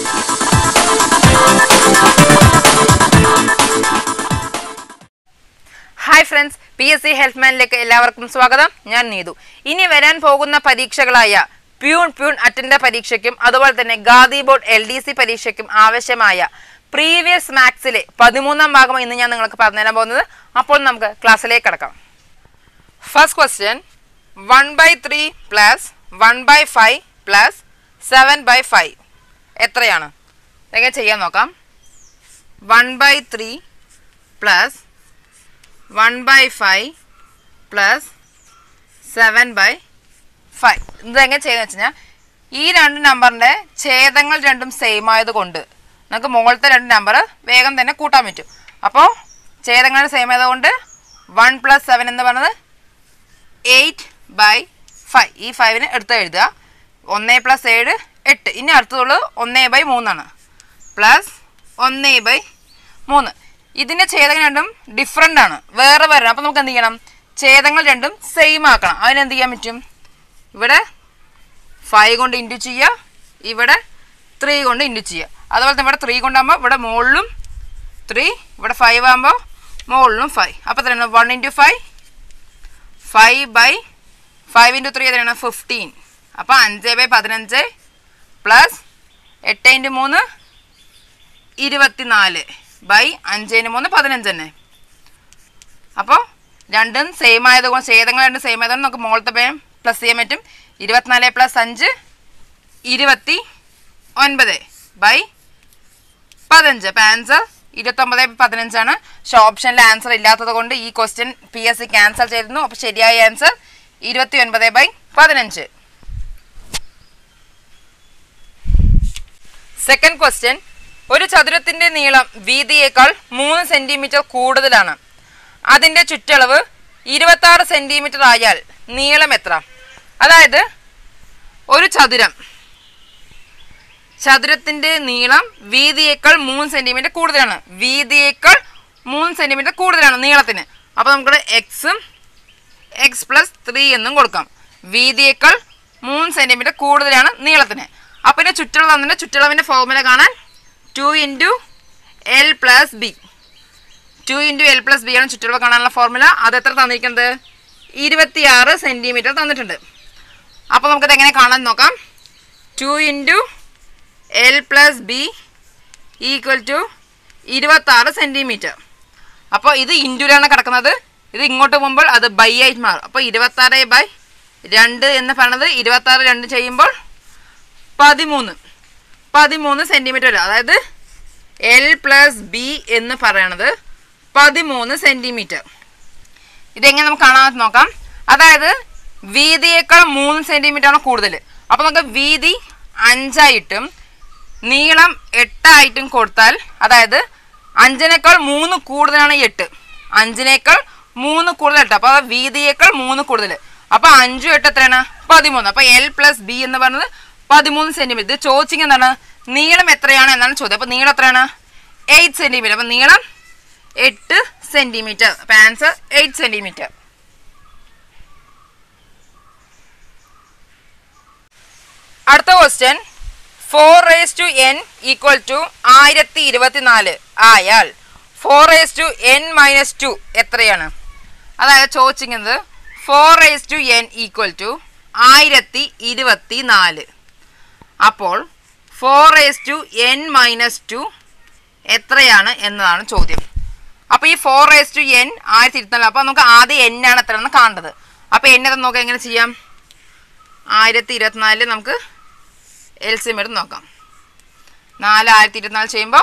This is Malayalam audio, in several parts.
Hi friends P S C health മാനിലേക്ക് എല്ലാവർക്കും സ്വാഗതം ഞാൻ നീതു ഇനി വരാൻ പോകുന്ന പരീക്ഷകളായ പ്യൂൺ പ്യൂൺ അറ്റൻഡർ പരീക്ഷയ്ക്കും അതുപോലെ തന്നെ Khadi board L D C പരീക്ഷയ്ക്കും ആവശ്യമായ പ്രീവിയസ് മാത്സിലെ പതിമൂന്നാം ഭാഗം ഇന്ന് ഞാൻ നിങ്ങൾക്ക് പറഞ്ഞുതരാൻ പോകുന്നത് അപ്പോൾ നമുക്ക് ക്ലാസ്സിലേക്ക് കിടക്കാം first question one by three plus one by five plus seven by five എത്രയാണ് എങ്ങനെ ചെയ്യാൻ നോക്കാം one by three plus one by five plus seven by five ഇതെങ്ങനെ ചെയ്യുന്നത് വെച്ച് കഴിഞ്ഞാൽ ഈ രണ്ട് നമ്പറിൻ്റെ ഛേദങ്ങൾ രണ്ടും സെയിം ആയതുകൊണ്ട് നമുക്ക് മുകളിലത്തെ രണ്ട് നമ്പർ വേഗം തന്നെ കൂട്ടാൻ പറ്റും അപ്പോൾ ഛേദങ്ങൾ സെയിം ആയതുകൊണ്ട് വൺ പ്ലസ് സെവൻ എന്ന് പറയുന്നത് എയ്റ്റ് ബൈ ഫൈവ് ഈ ഫൈവിന് എടുത്ത് എഴുതുക ഒന്ന് പ്ലസ് ഏഴ് എട്ട് ഇനി അടുത്തതുള്ളത് ഒന്ന് ബൈ മൂന്നാണ് പ്ലസ് ഒന്ന് ബൈ മൂന്ന് ഇതിൻ്റെ ഛേദങ്ങൾ രണ്ടും ഡിഫറെൻ്റ് ആണ് വേറെ വേറെ അപ്പോൾ നമുക്ക് എന്ത് ചെയ്യണം ഛേദങ്ങൾ രണ്ടും സെയിം ആക്കണം അതിനെന്ത് ചെയ്യാൻ പറ്റും ഇവിടെ ഫൈവ് കൊണ്ട് ഇൻറ്റു ചെയ്യുക ഇവിടെ ത്രീ കൊണ്ട് ഇൻറ്റു ചെയ്യുക അതുപോലെ തന്നെ ഇവിടെ ത്രീ കൊണ്ടാകുമ്പോൾ ഇവിടെ മുകളിലും ത്രീ ഇവിടെ ഫൈവ് ആകുമ്പോൾ മുകളിലും ഫൈവ് അപ്പോൾ എത്രയാണ് one into five five by five into three എത്രയാണ് ഫിഫ്റ്റീൻ അപ്പോൾ അഞ്ച് ബൈ പതിനഞ്ച് പ്ലസ് എട്ട് ഇൻറ്റു മൂന്ന് ഇരുപത്തിനാല് ബൈ അഞ്ചിന് മൂന്ന് പതിനഞ്ച് തന്നെ അപ്പോൾ രണ്ടും സെയിം ആയതുകൊണ്ട് ഛേദങ്ങൾ രണ്ടും സെയിം ആയതുകൊണ്ട് നമുക്ക് മുകളിലത്തെ പേരും പ്ലസ് ചെയ്യാൻ പറ്റും ഇരുപത്തിനാല് പ്ലസ് അഞ്ച് ഇരുപത്തി ഒൻപത് ബൈ പതിനഞ്ച് അപ്പം ആൻസർ ഇരുപത്തൊമ്പത് പതിനഞ്ചാണ് പക്ഷെ ഓപ്ഷനിൽ ആൻസർ ഇല്ലാത്തത് കൊണ്ട് ഈ question P S C cancel ചെയ്തിരുന്നു അപ്പോൾ ശരിയായ ആൻസർ ഇരുപത്തി ഒൻപത് ബൈ പതിനഞ്ച് സെക്കൻഡ് ക്വസ്റ്റ്യൻ ഒരു ചതുരത്തിന്റെ നീളം വീതിയേക്കാൾ മൂന്ന് സെന്റിമീറ്റർ കൂടുതലാണ് അതിന്റെ ചുറ്റളവ് ഇരുപത്തി ആറ് സെന്റിമീറ്റർ ആയാൽ നീളം എത്ര അതായത് ഒരു ചതുരം ചതുരത്തിന്റെ നീളം വീതിയേക്കാൾ മൂന്ന് സെന്റിമീറ്റർ കൂടുതലാണ് വീതിയേക്കാൾ മൂന്ന് സെന്റിമീറ്റർ കൂടുതലാണ് നീളത്തിന് അപ്പോൾ നമുക്ക് എക്സും എക്സ് പ്ലസ് ത്രീ എന്നും കൊടുക്കാം വീതിയേക്കാൾ മൂന്ന് സെന്റിമീറ്റർ കൂടുതലാണ് നീളത്തിന് അപ്പോൾ ഇതിൻ്റെ ചുറ്റളവ് തന്നിട്ട് ചുറ്റളവിൻ്റെ ഫോർമുല കാണാൻ two into L plus B two into L plus B ആണ് ചുറ്റളവ് കാണാനുള്ള ഫോർമുല അത് എത്ര തന്നിരിക്കുന്നത് ഇരുപത്തിയാറ് സെൻറ്റിമീറ്റർ തന്നിട്ടുണ്ട് അപ്പോൾ നമുക്കത് എങ്ങനെ കാണാൻ നോക്കാം two into L plus B equal to ഇരുപത്താറ് സെൻറ്റിമീറ്റർ അപ്പോൾ ഇത് ഇൻറ്റുലാണ് കിടക്കുന്നത് ഇത് ഇങ്ങോട്ട് പോകുമ്പോൾ അത് ബൈ ആയിട്ട് മാറും അപ്പോൾ ഇരുപത്താറ് ബൈ രണ്ട് എന്ന് പറയുന്നത് ഇരുപത്താറ് രണ്ട് ചെയ്യുമ്പോൾ പതിമൂന്ന് പതിമൂന്ന് സെൻറ്റിമീറ്റർ വരും അതായത് എൽ പ്ലസ് ബി എന്ന് പറയണത് പതിമൂന്ന് സെൻറ്റിമീറ്റർ ഇതെങ്ങനെ നമുക്ക് കാണാൻ നോക്കാം അതായത് വീതിയേക്കാൾ മൂന്ന് സെൻറ്റിമീറ്റർ ആണ് കൂടുതൽ അപ്പോൾ നമുക്ക് വീതി അഞ്ചായിട്ടും നീളം എട്ടായിട്ടും കൊടുത്താൽ അതായത് അഞ്ചിനേക്കാൾ മൂന്ന് കൂടുതലാണ് എട്ട് അഞ്ചിനേക്കാൾ മൂന്ന് കൂടുതൽ എട്ട് അപ്പോൾ വീതിയേക്കാൾ മൂന്ന് കൂടുതൽ അപ്പോൾ അഞ്ചും എട്ട് എത്രയാണ് പതിമൂന്ന് അപ്പോൾ എൽ പ്ലസ് ബി എന്ന് പറയുന്നത് പതിമൂന്ന് സെൻറ്റിമീറ്റർ ഇത് ചോദിച്ചിങ് എന്താണ് നീളം എത്രയാണ് എന്നാണ് ചോദ്യം അപ്പോൾ നീളം എത്രയാണ് എയ്റ്റ് സെൻറ്റിമീറ്റർ അപ്പോൾ നീളം എട്ട് സെൻറ്റിമീറ്റർ അപ്പോൾ ആൻസർ എയ്റ്റ് സെൻറ്റിമീറ്റർ അടുത്ത question four raise to n equal to ആയിരത്തി ഇരുപത്തിനാല് ആയാൽ four raise to n minus two എത്രയാണ് അതായത് ചോദിച്ചിരിക്കുന്നത് four raise to n equal to ആയിരത്തി ഇരുപത്തി നാല് അപ്പോൾ four raise to n minus two എത്രയാണ് എന്നതാണ് ചോദ്യം അപ്പോൾ ഈ ഫോർ റേസ് ടു എൻ ആയിരത്തി ഇരുപത്തിനാല് അപ്പോൾ നമുക്ക് ആദ്യം എൻ ആണ് എത്രയെന്ന് കാണേണ്ടത് അപ്പോൾ എന്നെ നോക്കാം എങ്ങനെ ചെയ്യാം ആയിരത്തി ഇരുപത്തിനാലിൽ നമുക്ക് എൽ സി എടുത്ത് നോക്കാം നാല് ആയിരത്തി ഇരുപത്തിനാല് ചെയ്യുമ്പോൾ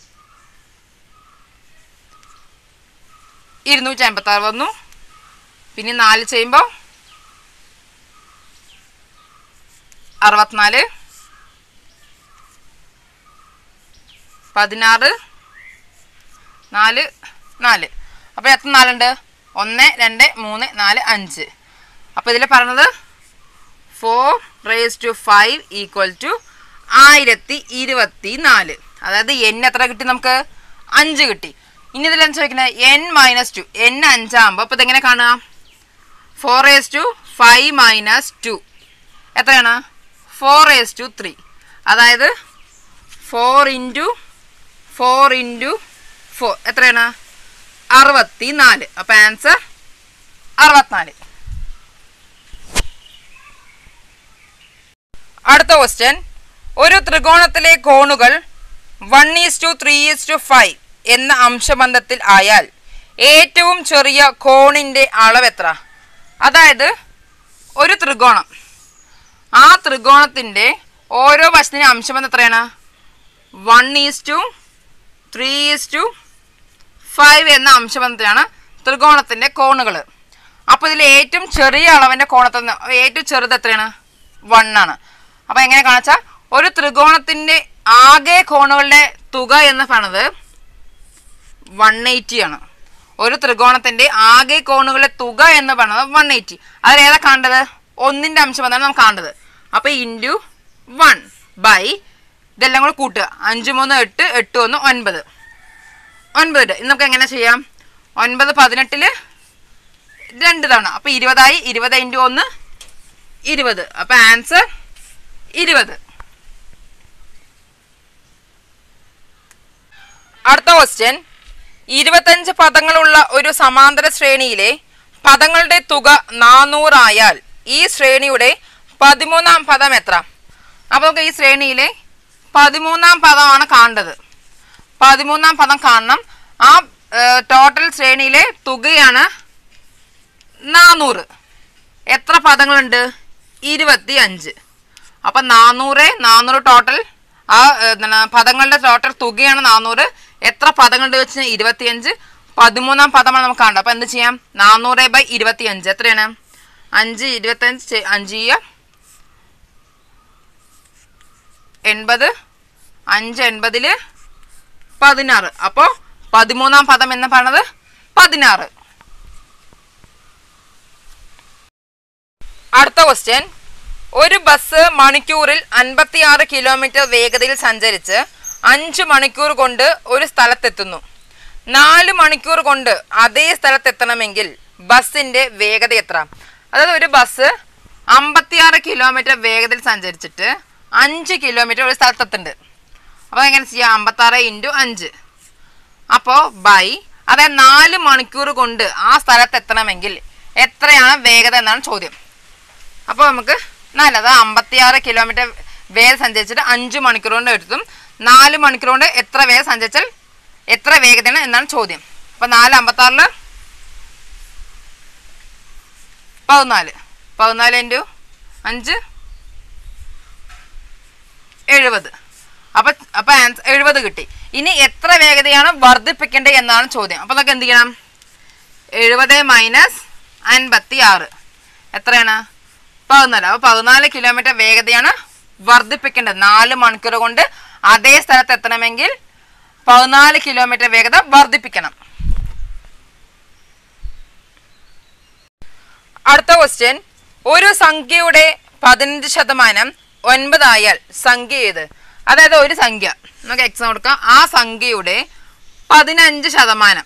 ഇരുന്നൂറ്റി അമ്പത്തി ആറ് വന്നു പിന്നെ നാല് ചെയ്യുമ്പോൾ അറുപത്തിനാല് പതിനാറ് നാല് നാല് അപ്പോൾ എത്ര നാലുണ്ട് ഒന്ന് രണ്ട് മൂന്ന് നാല് അഞ്ച് അപ്പോൾ ഇതിൽ പറഞ്ഞത് four raise to five equal to ആയിരത്തി ഇരുപത്തി നാല് അതായത് എൻ എത്ര കിട്ടി നമുക്ക് അഞ്ച് കിട്ടി ഇനി ഇതിൽ എന്താ ചോദിക്കുന്നത് എൻ മൈനസ് ടു എൻ അഞ്ചാകുമ്പോൾ അപ്പോൾ ഇതെങ്ങനെ കാണുക four raise to five minus two എത്രയാണ് ഫോർ റേസ് ടു ത്രീ അതായത് four into four into four എത്രയാണ് അറുപത്തി നാല് അപ്പം ആൻസർ അറുപത്തിനാല് അടുത്ത ക്വസ്റ്റ്യൻ ഒരു ത്രികോണത്തിലെ കോണുകൾ one is to three is to five എന്ന അംശബന്ധത്തിൽ ആയാൽ ഏറ്റവും ചെറിയ കോണിൻ്റെ അളവ് എത്ര അതായത് ഒരു ത്രികോണം ആ ത്രികോണത്തിൻ്റെ ഓരോ വശത്തിൻ്റെ അംശബന്ധം എത്രയാണ് one is to three is to five എന്ന അംശബന്ധത്തിലാണ് ത്രികോണത്തിൻ്റെ കോണുകൾ അപ്പോൾ ഇതിൽ ഏറ്റവും ചെറിയ അളവിൻ്റെ കോണത്തിൽ നിന്ന് ഏറ്റവും ചെറുത് എത്രയാണ് വൺ ആണ് അപ്പോൾ എങ്ങനെ കാണിച്ചാൽ ഒരു ത്രികോണത്തിൻ്റെ ആകെ കോണുകളുടെ തുക എന്ന് പറയുന്നത് വൺ എയ്റ്റി ആണ് ഒരു ത്രികോണത്തിൻ്റെ ആകെ കോണുകളുടെ തുക എന്ന് പറയുന്നത് വൺ എയ്റ്റി അതിൽ ഏതാ കാണേണ്ടത് ഒന്നിൻ്റെ അംശബന്ധമാണ് നമുക്ക് കാണേണ്ടത് അപ്പോൾ ഇൻറ്റു വൺ ബൈ ഇതെല്ലാം കൂടെ കൂട്ടുക അഞ്ച് മൂന്ന് എട്ട് എട്ട് ഒന്ന് ഒൻപത് ഒൻപത് ഇട്ട്. ഇനി നമുക്ക് എങ്ങനെ ചെയ്യാം ഒൻപത് പതിനെട്ടില് രണ്ട് തവണ അപ്പൊ ഇരുപതായി ഇരുപത് ഇൻറ്റു ഒന്ന് ഇരുപത് അപ്പൊ ആൻസർ ഇരുപത് അടുത്ത ക്വസ്റ്റ്യൻ ഇരുപത്തഞ്ച് പദങ്ങളുള്ള ഒരു സമാന്തര ശ്രേണിയിലെ പദങ്ങളുടെ തുക നാനൂറായാൽ ഈ ശ്രേണിയുടെ പതിമൂന്നാം പദം എത്ര അപ്പോൾ നമുക്ക് ഈ ശ്രേണിയിലെ പതിമൂന്നാം പദമാണ് കാണേണ്ടത് പതിമൂന്നാം പദം കാണണം ആ ടോട്ടൽ ശ്രേണിയിലെ തുകയാണ് നാനൂറ് എത്ര പദങ്ങളുണ്ട് ഇരുപത്തി അഞ്ച് അപ്പം നാനൂറ് നാനൂറ് ടോട്ടൽ ആ ഏ, എന്താണ് പദങ്ങളുടെ ടോട്ടൽ തുകയാണ് നാനൂറ് എത്ര പദങ്ങളുണ്ട് വെച്ച് ഇരുപത്തിയഞ്ച് പതിമൂന്നാം പദമാണ് നമുക്ക് കാണേണ്ടത് അപ്പം എന്ത് ചെയ്യാം നാനൂറ് ബൈ ഇരുപത്തിയഞ്ച് എത്രയാണ് അഞ്ച് ഇരുപത്തഞ്ച് ചെ- അഞ്ച് ചെയ്യുക എൺപത് അഞ്ച് എൺപതില് പതിനാറ് അപ്പോൾ പതിമൂന്നാം പദം എന്ന് പറയുന്നത് പതിനാറ് അടുത്ത ക്വസ്റ്റ്യൻ ഒരു ബസ് മണിക്കൂറിൽ അൻപത്തിയാറ് കിലോമീറ്റർ വേഗതയിൽ സഞ്ചരിച്ച് അഞ്ച് മണിക്കൂർ കൊണ്ട് ഒരു സ്ഥലത്തെത്തുന്നു നാല് മണിക്കൂർ കൊണ്ട് അതേ സ്ഥലത്തെത്തണമെങ്കിൽ ബസ്സിന്റെ വേഗത എത്ര അതായത് ഒരു ബസ് അമ്പത്തിയാറ് കിലോമീറ്റർ വേഗതയിൽ സഞ്ചരിച്ചിട്ട് അഞ്ച് കിലോമീറ്റർ ഒരു സ്ഥലത്തെത്തുന്നുണ്ട് അപ്പോൾ എങ്ങനെ ചെയ്യാം അമ്പത്താറ് ഇൻറ്റു അഞ്ച് അപ്പോൾ ബൈ അതായത് നാല് മണിക്കൂർ കൊണ്ട് ആ സ്ഥലത്ത് എത്തണമെങ്കിൽ എത്രയാണ് വേഗത എന്നാണ് ചോദ്യം അപ്പോൾ നമുക്ക് നാല് അത് അമ്പത്തിയാറ് കിലോമീറ്റർ വേഗം സഞ്ചരിച്ചിട്ട് അഞ്ച് മണിക്കൂർ കൊണ്ട് എത്തും നാല് മണിക്കൂർ കൊണ്ട് എത്ര വേഗം സഞ്ചരിച്ചാൽ എത്ര വേഗതയാണ് എന്നാണ് ചോദ്യം അപ്പോൾ നാല് അമ്പത്താറില് പതിനാല് പതിനാല് ഇൻറ്റു അഞ്ച് എഴുപത് അപ്പൊ അപ്പൊ ആൻസർ എഴുപത് കിട്ടി ഇനി എത്ര വേഗതയാണ് വർദ്ധിപ്പിക്കേണ്ടത് എന്നാണ് ചോദ്യം അപ്പൊ നമുക്ക് എന്ത് ചെയ്യണം എഴുപത് മൈനസ് അൻപത്തി ആറ് എത്രയാണ് പതിനാല് അപ്പൊ പതിനാല് കിലോമീറ്റർ വേഗതയാണ് വർദ്ധിപ്പിക്കേണ്ടത് നാല് മണിക്കൂർ കൊണ്ട് അതേ സ്ഥലത്ത് എത്തണമെങ്കിൽ പതിനാല് കിലോമീറ്റർ വേഗത വർദ്ധിപ്പിക്കണം അടുത്ത ക്വസ്റ്റ്യൻ ഒരു സംഖ്യയുടെ പതിനഞ്ച് ശതമാനം ഒൻപതായാൽ സംഖ്യ ഏത് അതായത് ഒരു സംഖ്യ നമുക്ക് എക്സാം കൊടുക്കാം ആ സംഖ്യയുടെ പതിനഞ്ച് ശതമാനം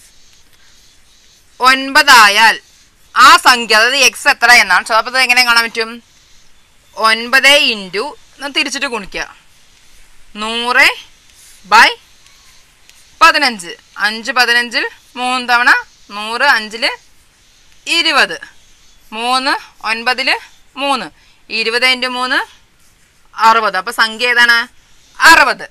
ഒൻപതായാൽ ആ സംഖ്യ അതായത് എക്സ് എത്ര എന്നാണ് ചോദ്യം അപ്പോൾ ഇത് എങ്ങനെ കാണാൻ പറ്റും ഒൻപത് ഇൻറ്റു തിരിച്ചിട്ട് ഗുണിക്കുക നൂറ് ബൈ പതിനഞ്ച് അഞ്ച് പതിനഞ്ചിൽ മൂന്ന് തവണ നൂറ് അഞ്ചില് ഇരുപത് മൂന്ന് ഒൻപതിൽ മൂന്ന് ഇരുപത് ഇൻറ്റു മൂന്ന് അറുപത് അപ്പോൾ സംഖ്യ ഏതാണ് അറുപത്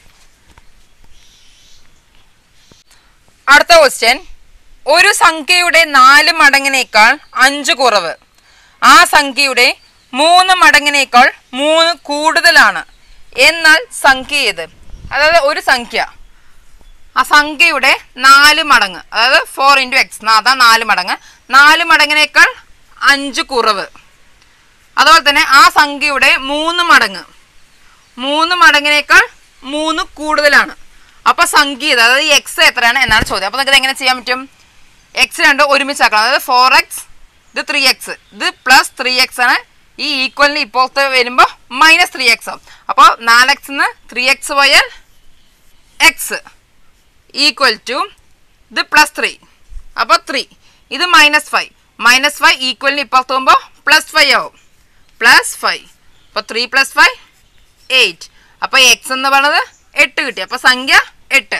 അടുത്ത ക്വസ്റ്റ്യൻ ഒരു സംഖ്യയുടെ നാല് മടങ്ങിനേക്കാൾ അഞ്ച് കുറവ് ആ സംഖ്യയുടെ മൂന്ന് മടങ്ങിനേക്കാൾ മൂന്ന് കൂടുതലാണ് എന്നാൽ സംഖ്യ ഏത് അതായത് ഒരു സംഖ്യ ആ സംഖ്യയുടെ നാല് മടങ്ങ് അതായത് ഫോർ ഇൻറ്റു എക്സ് അതാ നാല് മടങ്ങ് നാല് മടങ്ങിനേക്കാൾ അഞ്ച് കുറവ് അതുപോലെ തന്നെ ആ സംഖ്യയുടെ മൂന്ന് മടങ്ങ് മൂന്ന് മടങ്ങിനേക്കാൾ മൂന്ന് കൂടുതലാണ് അപ്പൊ സംഖ്യ ഇത് അതായത് എക്സ് എത്രയാണ് എന്നാണ് ചോദ്യം അപ്പൊ നിങ്ങൾക്ക് എങ്ങനെ ചെയ്യാൻ പറ്റും എക്സ് രണ്ട് ഒരുമിച്ചാക്കണം അതായത് ഫോർ എക്സ് ഇത് ത്രീ എക്സ് ഇത് പ്ലസ് ത്രീ എക്സ് ആണ് ഈ ഈക്വലിന് ഇപ്പോഴത്തെ വരുമ്പോൾ മൈനസ് ത്രീ എക്സ് ആവും അപ്പോൾ നാല് എക്സ് ത്രീ എക്സ് പോയാൽ എക്സ് ഈക്വൽ ടു ഇത് പ്ലസ് ത്രീ അപ്പോൾ ത്രീ ഇത് മൈനസ് ഫൈവ് മൈനസ് ഫൈവ് ഈക്വലിന് ഇപ്പുറത്ത് പോകുമ്പോൾ പ്ലസ് ഫൈവ് ആവും പ്ലസ് ഫൈവ് അപ്പോൾ ത്രീ പ്ലസ് ഫൈവ് എയ്റ്റ് അപ്പോൾ എക്സ് എന്ന് പറയുന്നത് എട്ട് കിട്ടി അപ്പൊ സംഖ്യ എട്ട്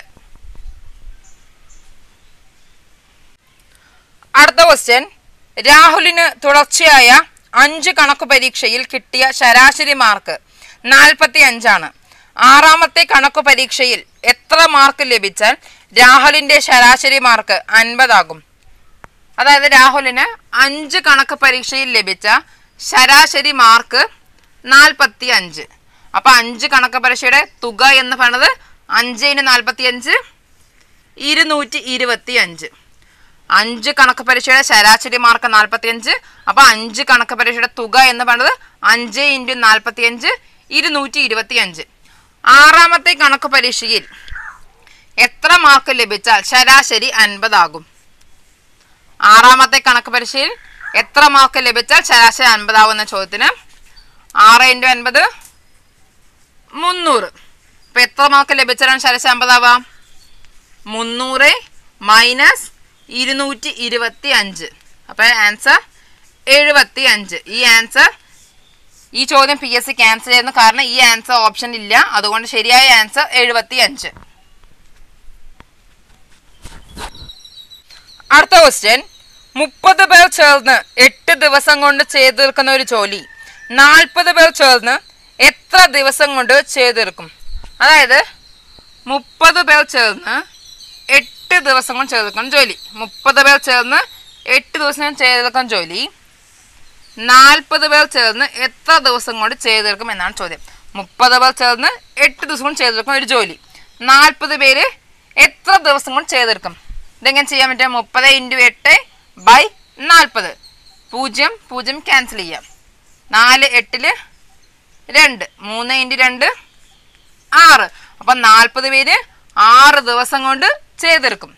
അടുത്ത ക്വസ്റ്റ്യൻ രാഹുലിന് തുടർച്ചയായ അഞ്ച് കണക്ക് പരീക്ഷയിൽ കിട്ടിയ ശരാശരി മാർക്ക് നാൽപ്പത്തി അഞ്ചാണ് ആറാമത്തെ കണക്ക് പരീക്ഷയിൽ എത്ര മാർക്ക് ലഭിച്ചാൽ രാഹുലിന്റെ ശരാശരി മാർക്ക് അൻപതാകും അതായത് രാഹുലിന് അഞ്ച് കണക്ക് പരീക്ഷയിൽ ലഭിച്ച ശരാശരി മാർക്ക് നാൽപ്പത്തി അഞ്ച് അപ്പൊ അഞ്ച് കണക്ക് പരീക്ഷയുടെ തുക എന്ന് പറയുന്നത് അഞ്ചിന് നാൽപ്പത്തി അഞ്ച് ഇരുന്നൂറ്റി ഇരുപത്തി അഞ്ച് അഞ്ച് കണക്ക് പരീക്ഷയുടെ ശരാശരി മാർക്ക് നാൽപ്പത്തി അഞ്ച് അപ്പൊ അഞ്ച് കണക്ക് പരീക്ഷയുടെ തുക എന്ന് പറയുന്നത് അഞ്ച് ഇൻറ്റു നാൽപ്പത്തി അഞ്ച് ഇരുന്നൂറ്റി ഇരുപത്തി അഞ്ച് ആറാമത്തെ കണക്ക് പരീക്ഷയിൽ എത്ര മാർക്ക് ലഭിച്ചാൽ ശരാശരി അൻപതാകും ആറാമത്തെ കണക്ക് പരീക്ഷയിൽ എത്ര മാർക്ക് ലഭിച്ചാൽ ശരാശരി അൻപതാവുന്ന ചോദ്യത്തിന് ആറ് ഇൻറ്റു അൻപത് മുന്നൂറ് ഇപ്പൊ എത്ര മാർക്ക് ലഭിച്ചാലാണ് ശരാശരി അൻപതാവാം മുന്നൂറ് മൈനസ് ഇരുന്നൂറ്റി ഇരുപത്തി അഞ്ച് അപ്പൊ ആൻസർ എഴുപത്തി അഞ്ച് ഈ ആൻസർ ഈ ചോദ്യം പി എസ് സി ക്യാൻസൽ ചെയ്യുന്നു കാരണം ഈ ആൻസർ ഓപ്ഷൻ ഇല്ല അതുകൊണ്ട് ശരിയായ ആൻസർ എഴുപത്തി അഞ്ച് അടുത്ത ക്വസ്റ്റ്യൻ മുപ്പത് പേർ ചേർന്ന് എട്ട് ദിവസം കൊണ്ട് ചെയ്തു തീർക്കുന്ന ഒരു ജോലി നാൽപ്പത് പേർ ചേർന്ന് എത്ര ദിവസം കൊണ്ട് ചെയ്തു തീർക്കും അതായത് മുപ്പത് പേർ ചേർന്ന് എട്ട് ദിവസം കൊണ്ട് ചെയ്തു തീർക്കുന്ന ജോലി മുപ്പത് പേർ ചേർന്ന് എട്ട് ദിവസം കൊണ്ട് ചെയ്തു തീർക്കുന്ന ജോലി നാൽപ്പത് പേർ ചേർന്ന് എത്ര ദിവസം കൊണ്ട് ചെയ്തു തീർക്കും എന്നാണ് ചോദ്യം മുപ്പത് പേർ ചേർന്ന് എട്ട് ദിവസം കൊണ്ട് ചെയ്തു തീർക്കും ഒരു ജോലി നാൽപ്പത് പേര് എത്ര ദിവസം കൊണ്ട് ചെയ്തു തീർക്കും ഇതെങ്ങനെ ചെയ്യാൻ പറ്റുക മുപ്പത് ഇൻറ്റു എട്ട് ബൈ നാൽപ്പത് പൂജ്യം പൂജ്യം ക്യാൻസൽ ചെയ്യാം നാല് എട്ടില് രണ്ട് മൂന്ന് ഇൻറ്റു രണ്ട് ആറ് അപ്പം നാൽപ്പത് പേര് ആറ് ദിവസം കൊണ്ട് ചെയ്തെടുക്കും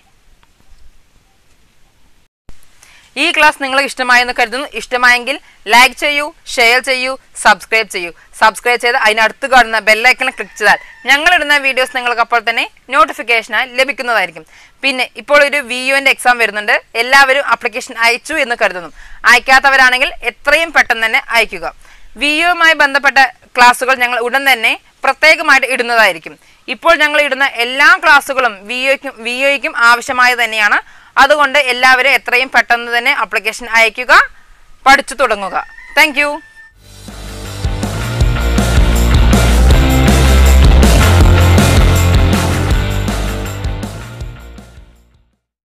ഈ ക്ലാസ് നിങ്ങൾക്ക് ഇഷ്ടമായെന്ന് കരുതുന്നു ഇഷ്ടമായെങ്കിൽ ലൈക്ക് ചെയ്യൂ ഷെയർ ചെയ്യൂ സബ്സ്ക്രൈബ് ചെയ്യൂ സബ്സ്ക്രൈബ് ചെയ്ത് അതിനടുത്ത് കാണുന്ന ബെല്ലൈക്കൺ ക്ലിക്ക് ചെയ്താൽ ഞങ്ങളിടുന്ന വീഡിയോസ് നിങ്ങൾക്ക് അപ്പോൾ തന്നെ നോട്ടിഫിക്കേഷനായി ലഭിക്കുന്നതായിരിക്കും പിന്നെ ഇപ്പോൾ ഒരു വി യുവിൻ്റെ എക്സാം വരുന്നുണ്ട് എല്ലാവരും ആപ്ലിക്കേഷൻ അയച്ചു എന്ന് കരുതുന്നു അയക്കാത്തവരാണെങ്കിൽ എത്രയും പെട്ടെന്ന് തന്നെ അയക്കുക വി യുമായി ബന്ധപ്പെട്ട ക്ലാസ്സുകൾ ഞങ്ങൾ ഉടൻ തന്നെ പ്രത്യേകമായിട്ട് ഇടുന്നതായിരിക്കും ഇപ്പോൾ ഞങ്ങൾ ഇടുന്ന എല്ലാ ക്ലാസ്സുകളും വി ഒയ്ക്കും വി ഒയ്ക്കും ആവശ്യമായത് തന്നെയാണ് അതുകൊണ്ട് എല്ലാവരും എത്രയും പെട്ടെന്ന് തന്നെ ആപ്ലിക്കേഷൻ അയക്കുക പഠിച്ചു തുടങ്ങുക താങ്ക്